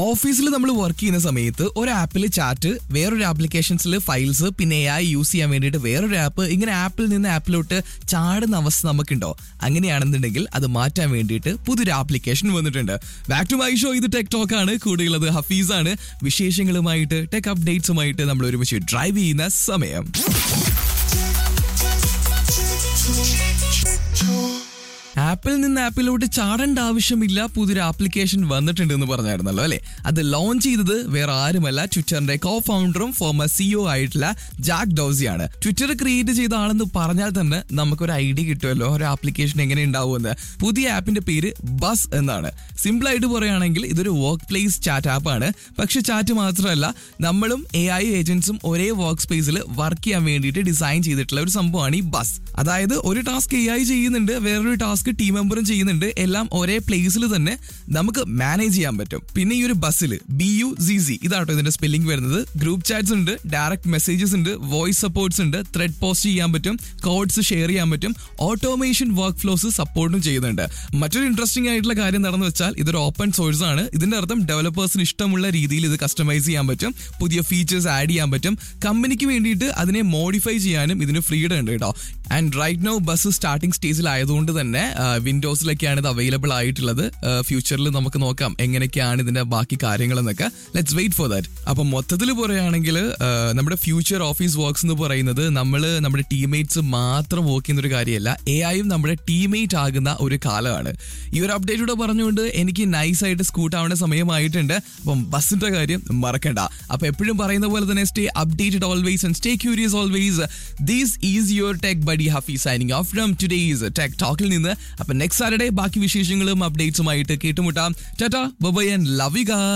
ഓഫീസിൽ നമ്മൾ വർക്ക് ചെയ്യുന്ന സമയത്ത് ഒരു ആപ്പിൽ ചാറ്റ് വേറൊരു ആപ്ലിക്കേഷൻസിൽ ഫയൽസ് പിന്നെ എ ഐ യൂസ് ചെയ്യാൻ വേണ്ടിയിട്ട് വേറൊരു ആപ്പ് ഇങ്ങനെ ആപ്പിൽ നിന്ന് ആപ്പിലോട്ട് ചാടുന്ന അവസ്ഥ നമുക്കുണ്ടോ അങ്ങനെയാണെന്നുണ്ടെങ്കിൽ അത് മാറ്റാൻ വേണ്ടിയിട്ട് പുതിയൊരു ആപ്ലിക്കേഷൻ വന്നിട്ടുണ്ട് ബാക്ക് ടു മൈ ഷോ ഇത് ടെക് ടോക്ക് ആണ് കൂടെയുള്ളത് ഹഫീസാണ് വിശേഷങ്ങളുമായിട്ട് ടെക് അപ്ഡേറ്റ്സുമായിട്ട് നമ്മൾ ഒരുമിച്ച് ഡ്രൈവ് ചെയ്യുന്ന സമയം ആപ്പിൽ നിന്ന് ആപ്പിലോട്ട് ചാടേണ്ട ആവശ്യമില്ല പുതിയൊരു ആപ്ലിക്കേഷൻ വന്നിട്ടുണ്ട് എന്ന് പറഞ്ഞായിരുന്നല്ലോ അല്ലെ അത് ലോഞ്ച് ചെയ്തത് വേറെ ആരുമല്ല ട്വിറ്ററിന്റെ കോ ഫൗണ്ടറും ഫോമർ സിഇഒ ആയിട്ടുള്ള ജാക്ക് ഡോസിയാണ് ട്വിറ്റർ ക്രിയേറ്റ് ചെയ്ത ആളെന്ന് പറഞ്ഞാൽ തന്നെ നമുക്കൊരു ഐഡിയ കിട്ടുമല്ലോ ഒരു ആപ്ലിക്കേഷൻ എങ്ങനെ ഉണ്ടാവുമെന്ന് പുതിയ ആപ്പിന്റെ പേര് ബസ് എന്നാണ് സിമ്പിൾ ആയിട്ട് പറയുകയാണെങ്കിൽ ഇതൊരു വർക്ക് പ്ലേസ് ചാറ്റ് ആപ്പാണ് പക്ഷെ ചാറ്റ് മാത്രമല്ല നമ്മളും എ ഐ ഏജൻസും ഒരേ വർക്ക് സ്പേസിൽ വർക്ക് ചെയ്യാൻ വേണ്ടിയിട്ട് ഡിസൈൻ ചെയ്തിട്ടുള്ള ഒരു സംഭവമാണ് ഈ ബസ് അതായത് ഒരു ടാസ്ക് എ ഐ ചെയ്യുന്നുണ്ട് വേറൊരു ടാസ്ക് ടീം മെമ്പറും ചെയ്യുന്നുണ്ട് എല്ലാം ഒരേ പ്ലേസിൽ തന്നെ നമുക്ക് മാനേജ് ചെയ്യാൻ പറ്റും പിന്നെ ഈ ഒരു ബസ്സിൽ ബി യു സി സി ഇതാട്ടോ ഇതിന്റെ സ്പെല്ലിംഗ് വരുന്നത് ഗ്രൂപ്പ് ചാറ്റ്സ് ഉണ്ട് ഡയറക്റ്റ് മെസ്സേജസ് ഉണ്ട് വോയിസ് സപ്പോർട്ട്സ് ഉണ്ട് ത്രെഡ് പോസ്റ്റ് ചെയ്യാൻ പറ്റും കോഡ്സ് ഷെയർ ചെയ്യാൻ പറ്റും ഓട്ടോമേഷൻ വർക്ക് ഫ്ലോസ് സപ്പോർട്ടും ചെയ്യുന്നുണ്ട് മറ്റൊരു ഇൻട്രസ്റ്റിംഗ് ആയിട്ടുള്ള കാര്യം നടന്നു വെച്ചാൽ ഇതൊരു ഓപ്പൺ സോഴ്സ് ആണ് ഇതിന്റെ അർത്ഥം ഡെവലപ്പേഴ്സിന് ഇഷ്ടമുള്ള രീതിയിൽ ഇത് കസ്റ്റമൈസ് ചെയ്യാൻ പറ്റും പുതിയ ഫീച്ചേഴ്സ് ആഡ് ചെയ്യാൻ പറ്റും കമ്പനിക്ക് വേണ്ടിയിട്ട് അതിനെ മോഡിഫൈ ചെയ്യാനും ഇതിന് ഫ്രീഡം ഉണ്ട് കേട്ടോ and right now bus starting സ്റ്റേജിലായതുകൊണ്ട് തന്നെ വിൻഡോസിലൊക്കെയാണ് ഇത് അവൈലബിൾ ആയിട്ടുള്ളത് ഫ്യൂച്ചറിൽ നമുക്ക് നോക്കാം എങ്ങനെയൊക്കെയാണ് ഇതിന്റെ ബാക്കി കാര്യങ്ങളെന്നൊക്കെ ലെറ്റ്സ് വെയിറ്റ് ഫോർ ദാറ്റ് അപ്പം മൊത്തത്തിൽ പറയുകയാണെങ്കിൽ നമ്മുടെ ഫ്യൂച്ചർ ഓഫീസ് വർക്ക്സ് എന്ന് പറയുന്നത് നമ്മൾ നമ്മുടെ ടീംമേറ്റ്സ് മാത്രം വർക്ക് ചെയ്യുന്ന ഒരു കാര്യമല്ല എ ഐയും നമ്മുടെ ടീംമേറ്റ് ആകുന്ന ഒരു കാലമാണ് ഈ ഒരു അപ്ഡേറ്റൂടെ പറഞ്ഞുകൊണ്ട് എനിക്ക് നൈസ് ആയിട്ട് സ്കൂട്ട് ആവേണ്ട സമയമായിട്ടുണ്ട് അപ്പം ബസ്സിന്റെ കാര്യം മറക്കണ്ട അപ്പൊ എപ്പോഴും പറയുന്ന പോലെ തന്നെ stay updated always and stay curious always this is your tech buddy Hafi signing off from today's tech ടോക്കിൽ നിന്ന് അപ്പൊ നെക്സ്റ്റ് സാറ്റർഡേ ബാക്കി വിശേഷങ്ങളും അപ്ഡേറ്റ്സുമായിട്ട് കേട്ടുമുട്ടാം tata bye and love U